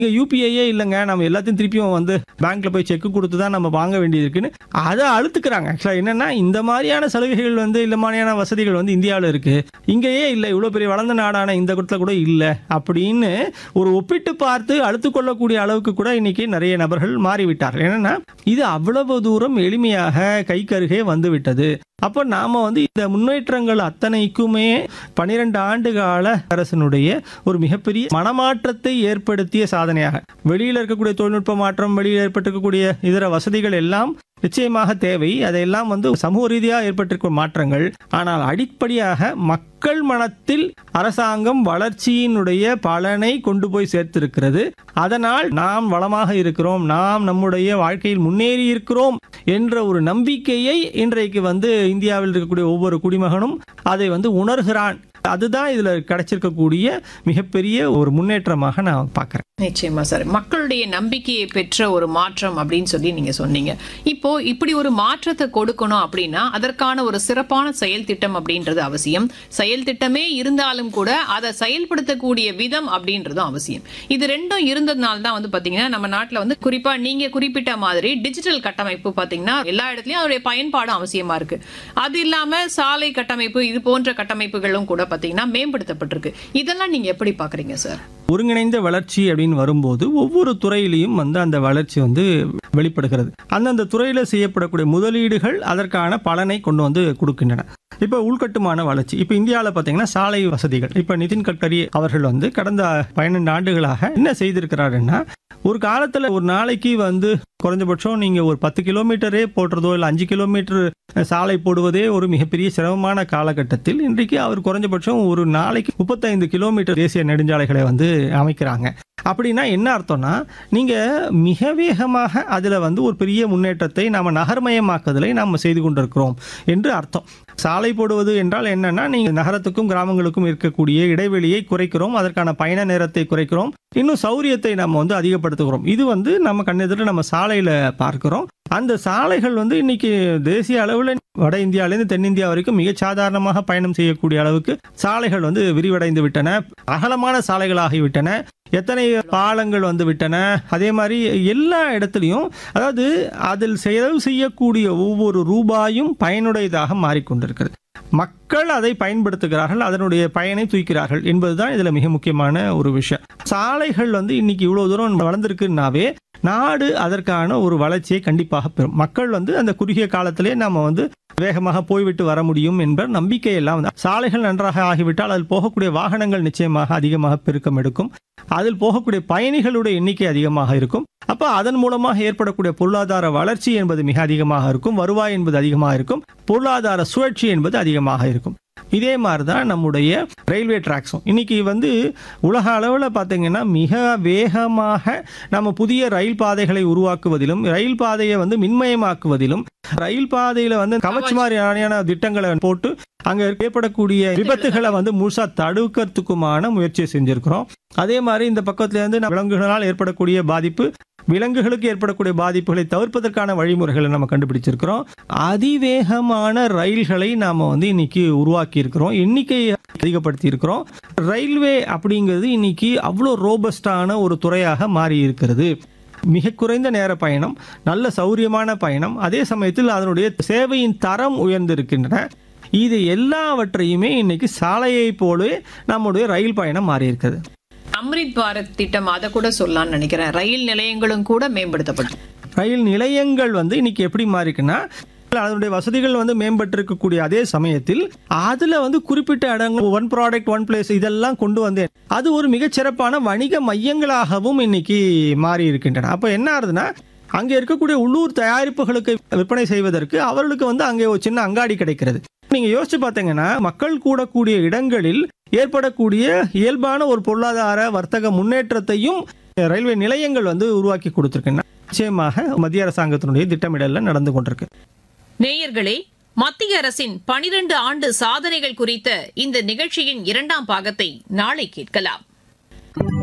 இங்க யூபிஐயே இல்லைங்க நம்ம எல்லாத்தையும் திருப்பியும் வந்து பேங்க்ல போய் செக் கொடுத்து தான் நம்ம வாங்க வேண்டியது இருக்குன்னு அதை அழுத்துக்கிறாங்க ஆக்சுவலா என்னன்னா இந்த மாதிரியான சலுகைகள் வந்து இந்த மாதிரியான வசதிகள் வந்து இந்தியாவில் இருக்கு இங்கேயே இல்லை இவ்வளோ பெரிய வளர்ந்த நாடான இந்த இடத்துல கூட இல்லை அப்படின்னு ஒரு ஒப்பிட்டு பார்த்து அழுத்து கொள்ளக்கூடிய அளவுக்கு கூட இன்னைக்கு நிறைய நபர்கள் மாறிவிட்டார்கள் என்னன்னா இது அவ்வளவு தூரம் எளிமையாக கைக்கருகே வந்து விட்டது அப்போ நாம வந்து இந்த முன்னேற்றங்கள் அத்தனைக்குமே பனிரெண்டு ஆண்டு கால அரசனுடைய ஒரு மிகப்பெரிய மனமாற்றத்தை ஏற்படுத்திய சாதனையாக வெளியில இருக்கக்கூடிய தொழில்நுட்ப மாற்றம் வெளியில் ஏற்பட்டிருக்கக்கூடிய இதர வசதிகள் எல்லாம் நிச்சயமாக தேவை அதையெல்லாம் வந்து சமூக ரீதியாக ஏற்பட்டிருக்கும் மாற்றங்கள் ஆனால் அடிப்படையாக மக்கள் மனத்தில் அரசாங்கம் வளர்ச்சியினுடைய பலனை கொண்டு போய் சேர்த்திருக்கிறது அதனால் நாம் வளமாக இருக்கிறோம் நாம் நம்முடைய வாழ்க்கையில் முன்னேறி இருக்கிறோம் என்ற ஒரு நம்பிக்கையை இன்றைக்கு வந்து இந்தியாவில் இருக்கக்கூடிய ஒவ்வொரு குடிமகனும் அதை வந்து உணர்கிறான் அதுதான் இதுல கிடைச்சிருக்கக்கூடிய மிகப்பெரிய ஒரு முன்னேற்றமாக நான் பார்க்கிறேன் நிச்சயமா சார் மக்களுடைய நம்பிக்கையை பெற்ற ஒரு மாற்றம் அப்படின்னு சொல்லி நீங்க சொன்னீங்க இப்போ இப்படி ஒரு மாற்றத்தை கொடுக்கணும் அப்படின்னா அதற்கான ஒரு சிறப்பான செயல் திட்டம் அப்படின்றது அவசியம் செயல் திட்டமே இருந்தாலும் கூட அதை செயல்படுத்தக்கூடிய விதம் அப்படின்றதும் அவசியம் இது ரெண்டும் இருந்ததுனால தான் வந்து பாத்தீங்கன்னா நம்ம நாட்டுல வந்து குறிப்பா நீங்க குறிப்பிட்ட மாதிரி டிஜிட்டல் கட்டமைப்பு பாத்தீங்கன்னா எல்லா இடத்துலயும் அதோடைய பயன்பாடும் அவசியமா இருக்கு அது இல்லாம சாலை கட்டமைப்பு இது போன்ற கட்டமைப்புகளும் கூட பாத்தீங்கன்னா மேம்படுத்தப்பட்டிருக்கு இதெல்லாம் நீங்க எப்படி பாக்குறீங்க சார் ஒருங்கிணைந்த வளர்ச்சி அப்படின்னு வரும்போது ஒவ்வொரு துறையிலையும் வந்து அந்த வளர்ச்சி வந்து வெளிப்படுகிறது அந்தந்த துறையில செய்யப்படக்கூடிய முதலீடுகள் அதற்கான பலனை கொண்டு வந்து கொடுக்கின்றன இப்போ உள்கட்டுமான வளர்ச்சி இப்போ இந்தியாவில் பார்த்தீங்கன்னா சாலை வசதிகள் இப்போ நிதின் கட்கரி அவர்கள் வந்து கடந்த பன்னெண்டு ஆண்டுகளாக என்ன செய்திருக்கிறாருன்னா ஒரு காலத்துல ஒரு நாளைக்கு வந்து குறைஞ்சபட்சம் நீங்க ஒரு பத்து கிலோமீட்டரே போடுறதோ இல்லை அஞ்சு கிலோமீட்டர் சாலை போடுவதே ஒரு மிகப்பெரிய சிரமமான காலகட்டத்தில் இன்றைக்கு அவர் குறைஞ்சபட்சம் ஒரு நாளைக்கு முப்பத்தைந்து கிலோமீட்டர் தேசிய நெடுஞ்சாலைகளை வந்து அமைக்கிறாங்க அப்படின்னா என்ன அர்த்தம்னா நீங்க மிக வேகமாக அதுல வந்து ஒரு பெரிய முன்னேற்றத்தை நாம நகர்மயமாக்குதலை நாம செய்து கொண்டிருக்கிறோம் என்று அர்த்தம் சாலை போடுவது என்றால் என்னன்னா நீங்க நகரத்துக்கும் கிராமங்களுக்கும் இருக்கக்கூடிய இடைவெளியை குறைக்கிறோம் அதற்கான பயண நேரத்தை குறைக்கிறோம் இன்னும் சௌரியத்தை நம்ம வந்து அதிகப்படுத்துகிறோம் இது வந்து நம்ம கண்ணெதிர நம்ம சாலையில பார்க்கிறோம் அந்த சாலைகள் வந்து இன்னைக்கு தேசிய அளவில் வட இந்தியாவிலிருந்து தென்னிந்தியா வரைக்கும் மிக சாதாரணமாக பயணம் செய்யக்கூடிய அளவுக்கு சாலைகள் வந்து விரிவடைந்து விட்டன அகலமான சாலைகளாகிவிட்டன எத்தனை பாலங்கள் வந்து விட்டன அதே மாதிரி எல்லா இடத்துலையும் அதாவது அதில் செலவு செய்யக்கூடிய ஒவ்வொரு ரூபாயும் பயனுடையதாக மாறிக்கொண்டிருக்கிறது மக்கள் அதை பயன்படுத்துகிறார்கள் அதனுடைய பயனை தூக்கிறார்கள் என்பதுதான் இதுல மிக முக்கியமான ஒரு விஷயம் சாலைகள் வந்து இன்னைக்கு இவ்வளவு தூரம் வளர்ந்துருக்குன்னாவே நாடு அதற்கான ஒரு வளர்ச்சியை கண்டிப்பாக பெறும் மக்கள் வந்து அந்த குறுகிய காலத்திலே நாம வந்து வேகமாக போய்விட்டு வர முடியும் என்ற நம்பிக்கை எல்லாம் வந்து சாலைகள் நன்றாக ஆகிவிட்டால் அதில் போகக்கூடிய வாகனங்கள் நிச்சயமாக அதிகமாக பெருக்கம் எடுக்கும் அதில் போகக்கூடிய பயணிகளுடைய எண்ணிக்கை அதிகமாக இருக்கும் அப்ப அதன் மூலமாக ஏற்படக்கூடிய பொருளாதார வளர்ச்சி என்பது மிக அதிகமாக இருக்கும் வருவாய் என்பது அதிகமாக இருக்கும் பொருளாதார சுழற்சி என்பது அதிகமாக இருக்கும் இதே மாதிரி தான் நம்முடைய ரயில்வே டிராக்ஸும் இன்னைக்கு வந்து உலக அளவில் பார்த்தீங்கன்னா மிக வேகமாக நம்ம புதிய ரயில் பாதைகளை உருவாக்குவதிலும் ரயில் பாதையை வந்து மின்மயமாக்குவதிலும் ரயில் பாதையில வந்து கவச் மாதிரியான திட்டங்களை போட்டு அங்க ஏற்படக்கூடிய விபத்துகளை வந்து முழுசா தடுக்கிறதுக்குமான முயற்சியை செஞ்சிருக்கிறோம் அதே மாதிரி இந்த பக்கத்துல இருந்து விலங்குகளால் ஏற்படக்கூடிய பாதிப்பு விலங்குகளுக்கு ஏற்படக்கூடிய பாதிப்புகளை தவிர்ப்பதற்கான வழிமுறைகளை நம்ம கண்டுபிடிச்சிருக்கிறோம் அதிவேகமான ரயில்களை நாம வந்து இன்னைக்கு உருவாக்கி இருக்கிறோம் எண்ணிக்கையை அதிகப்படுத்தி இருக்கிறோம் ரயில்வே அப்படிங்கிறது இன்னைக்கு அவ்வளோ ரோபஸ்டான ஒரு துறையாக மாறி இருக்கிறது மிக குறைந்த நேர பயணம் நல்ல சௌரியமான பயணம் அதே சமயத்தில் அதனுடைய சேவையின் தரம் உயர்ந்திருக்கின்றன இது எல்லாவற்றையுமே இன்னைக்கு சாலையை போலவே நம்முடைய ரயில் பயணம் மாறி இருக்குது அம்ரித் பாரத் திட்டம் அதை கூட சொல்லலாம்னு நினைக்கிறேன் ரயில் நிலையங்களும் கூட மேம்படுத்தப்பட்டு ரயில் நிலையங்கள் வந்து இன்னைக்கு எப்படி மாறிக்குன்னா அதனுடைய வசதிகள் வந்து மேம்பட்டு இருக்கக்கூடிய அதே சமயத்தில் அதுல வந்து குறிப்பிட்ட இடங்கள் ஒன் ப்ராடக்ட் ஒன் பிளேஸ் இதெல்லாம் கொண்டு வந்தேன் அது ஒரு மிகச்சிறப்பான வணிக மையங்களாகவும் இன்னைக்கு மாறி இருக்கின்றன அப்ப என்ன ஆகுதுன்னா அங்கே இருக்கக்கூடிய உள்ளூர் தயாரிப்புகளுக்கு விற்பனை செய்வதற்கு அவர்களுக்கு வந்து அங்கே ஒரு சின்ன அங்காடி கிடைக்கிறது நீங்க யோசிச்சு பார்த்தீங்கன்னா மக்கள் கூடக்கூடிய இடங்களில் ஏற்படக்கூடிய இயல்பான ஒரு பொருளாதார வர்த்தக முன்னேற்றத்தையும் ரயில்வே நிலையங்கள் வந்து உருவாக்கி கொடுத்திருக்கின்றன நிச்சயமாக மத்திய அரசாங்கத்தினுடைய திட்டமிடல்ல நடந்து கொண்டிருக்கு நேயர்களே மத்திய அரசின் பனிரெண்டு ஆண்டு சாதனைகள் குறித்த இந்த நிகழ்ச்சியின் இரண்டாம் பாகத்தை நாளை கேட்கலாம்